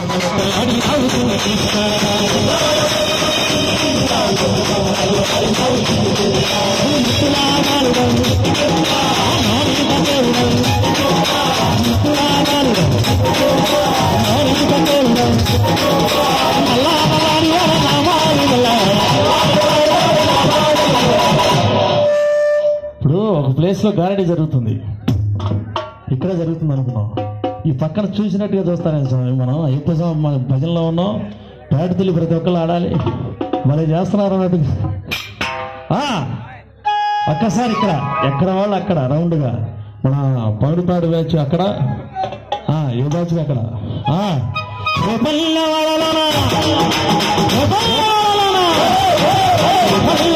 ఇప్పుడు ఒక ప్లేస్ లో గారడీ జరుగుతుంది ఇక్కడ జరుగుతుంది అనుకున్నాం ఈ పక్కన చూసినట్టుగా చూస్తానే స్వామి మనం అయ్యప్ప స్వామి మన భజనలో ఉన్నాం పేట తల్లి ప్రతి ఒక్కళ్ళు ఆడాలి మరి చేస్తున్నారు అన్నట్టుగా ఆ, ఒక్కసారి ఇక్కడ ఎక్కడ వాళ్ళు అక్కడ రౌండ్గా మన పౌరుపాడు బ్యాచ్ అక్కడ ఆ, ఏ బ్యాచ్ అక్కడ ఆ, రేపల్ల వాళ్ళలోనా? రేపల్ల వాళ్ళలోనా? రేపల్ల